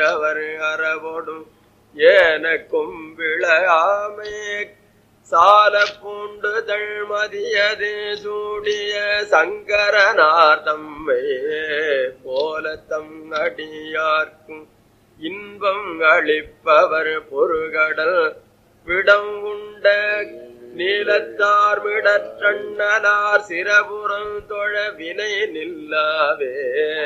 நின்றவர் அறவோடும் ஏனக்கும் விளையாமே சால பூண்டு தழ்மதியது சூடிய சங்கரனார் தம்மை போல தம் அடியார்க்கும் இன்பம் அளிப்பவர் பொருகடல் விடம் உண்ட நீலத்தார் விடற்றண்ணலார் சிரபுரம் தொழ வினை நில்லாவே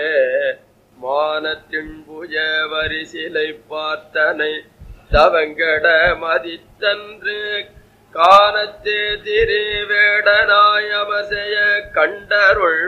மானத்தின் புஜ வரிசிலை பார்த்தனை தவங்கட மதித்தன்று காணத்தே திரு வேடனாய் அவசைய கண்டருள்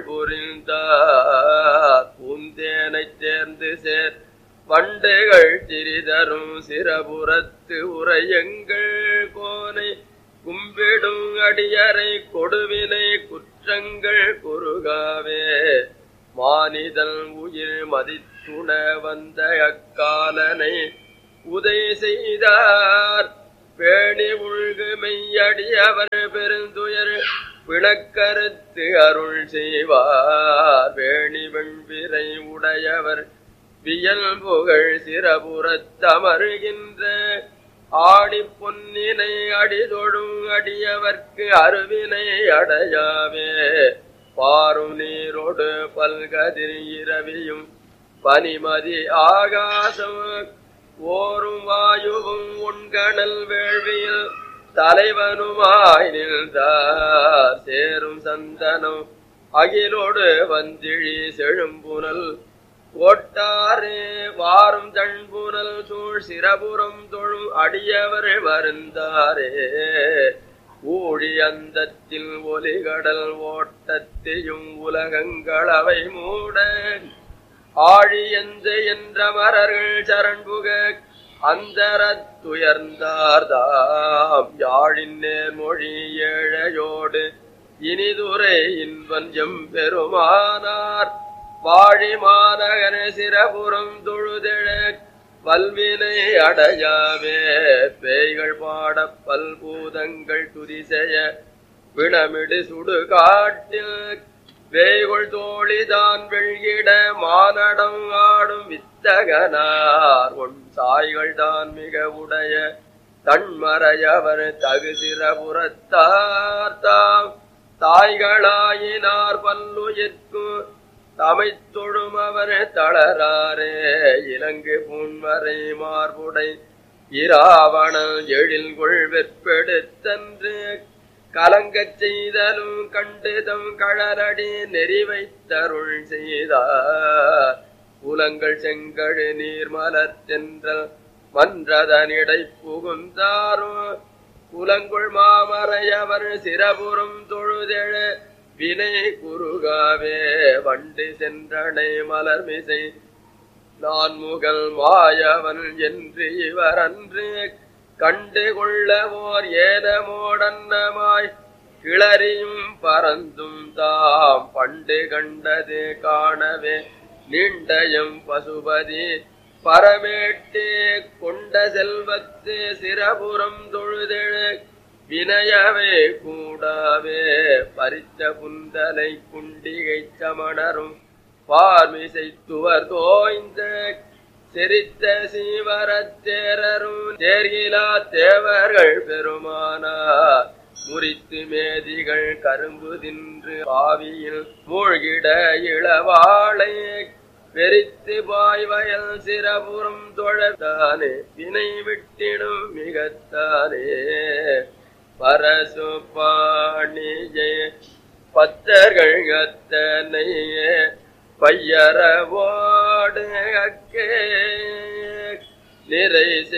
புரிந்தார் பூந்தேனைச் சேர்ந்து சேர் வண்டுகள் திரிதரும் சிரபுரத்து உரையங்கள் கோனை கும்பிடும் அடியரை கொடுவினை குற்றங்கள் குறுகாவே மானிதல் உயிர் மதித்துண வந்த அக்காலனை உதை செய்தார் பேணி உள்கு மெய்யடியவர் பெருந்துயர் பிணக்கருத்து அருள் செய்வார் வேணி வெண்பிறை உடையவர் வியல் புகழ் சிறபுறத்தமருகின்ற ஆடி பொன்னினை அடிதொடும் அடியவர்க்கு அருவினை அடையாவே பாரும் நீரோடு பல்கதிர் இரவியும் பனிமதி ஆகாசம் ஓரும் வாயுவும் உண்கணல் வேள்வியில் தலைவனுமாய் நின்றார் சேரும் சந்தனம் அகிலோடு வந்திழி செழும்புனல் ஓட்டாரே வாரும் தண்புனல் சூழ் சிரபுரம் தொழும் அடியவர் வருந்தாரே ஊழி அந்தத்தில் ஒலிகடல் ஓட்டத்தையும் உலகங்களவை மூட ஆழி எந்த என்ற மரர்கள் சரண்புக அந்தரத்துயர்ந்தார்தாம் யாழின் நேர்மொழி ஏழையோடு இனிதுரை இன்பன் எம் பெருமானார் வாழி மாநகர சிரபுரம் தொழுதெழ பல்வினை அடையாவே பேய்கள் பாட பல்பூதங்கள் துதிசெய வினமிடு சுடுகாட்டில் வேய்கொள் தோழிதான் வெள்கிட மானடம் ஆடும் வித்தகனார் உன் சாய்கள் தான் மிக உடைய தன்மறையவர் தகுதிரபுறத்தார் தாம் தாய்களாயினார் பல்லுயிர்க்கும் தமைத் தொழும் அவர் தளராரே இலங்கு பூன்வரை மார்புடை இராவணன் எழில் கொள் வெற்பெடுத்தன்று கலங்கச் செய்தலும் கண்டு தம் கழலடி நெறி வைத்தருள் செய்தார் புலங்கள் செங்கழு நீர் மலர்த்தென்றல் மன்றதனிடை புகுந்தாரும் புலங்குள் மாமறையவர் சிரபுரம் தொழுதெழ வினை குறுகாவே வண்டு சென்றனை மலர்மிசை நான் முகல் மாயவன் என்று இவர் அன்று கண்டு கொள்ளவோர் ஏனமோடன்னமாய் கிளறியும் பறந்தும் தாம் பண்டு கண்டது காணவே நீண்டயம் பசுபதி பரமேட்டே கொண்ட செல்வத்து சிரபுரம் தொழுதெழு வினயவே கூடாவே பறித்த புந்தலை குண்டிகை சமணரும் பார்மிசைத்துவர் தோய்ந்த செரித்த சீவரத்தேரரும் தேர்கிலா தேவர்கள் பெருமானார் முறித்து மேதிகள் கரும்பு தின்று பாவியில் மூழ்கிட இளவாளை பெரித்து பாய்வயல் சிரபுரம் தொழத்தானே வினை விட்டிடும் மிகத்தானே பரசு பாணியே பத்தர்கள் அத்தனையே பையரவோடு அக்கே நிறை